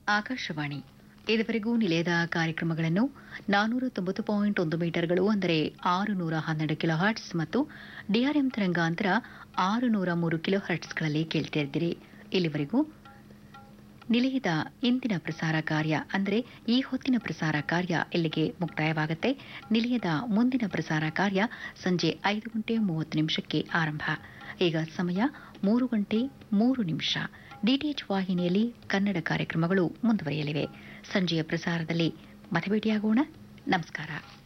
ಆಕಾಶವಾಣಿ ಇದುವರೆಗೂ ನಿಲಯದ ಕಾರ್ಯಕ್ರಮಗಳನ್ನು ನಾನೂರ ತೊಂಬತ್ತು ಪಾಯಿಂಟ್ ಒಂದು ಮೀಟರ್ಗಳು ಅಂದರೆ ಆರು ನೂರ ಹನ್ನೆರಡು ಕಿಲೋ ಹರ್ಟ್ಸ್ ಮತ್ತು ಡಿಆರ್ಎಂ ತರಂಗಾಂತರ ಆರು ನೂರ ಮೂರು ಕಿಲೋ ಹರ್ಟ್ಸ್ಗಳಲ್ಲಿ ಕೇಳ್ತಿರ್ತೀರಿ ಇಲ್ಲಿವರೆಗೂ ನಿಲಯದ ಇಂದಿನ ಪ್ರಸಾರ ಕಾರ್ಯ ಅಂದರೆ ಈ ಹೊತ್ತಿನ ಪ್ರಸಾರ ಕಾರ್ಯ ಇಲ್ಲಿಗೆ ಮುಕ್ತಾಯವಾಗುತ್ತೆ ನಿಲಯದ ಮುಂದಿನ ಪ್ರಸಾರ ಕಾರ್ಯ ಸಂಜೆ ಐದು ಗಂಟೆ ಮೂವತ್ತು ನಿಮಿಷಕ್ಕೆ ಆರಂಭ ಈಗ ಸಮಯ ಮೂರು ಗಂಟೆ ಮೂರು ನಿಮಿಷ ಡಿಟಿಎಚ್ ವಾಹಿನಿಯಲ್ಲಿ ಕನ್ನಡ ಕಾರ್ಯಕ್ರಮಗಳು ಮುಂದುವರಿಯಲಿವೆ ಸಂಜೆಯ ಪ್ರಸಾರದಲ್ಲಿ ಮತ್ತೆ ಭೇಟಿಯಾಗೋಣ ನಮಸ್ಕಾರ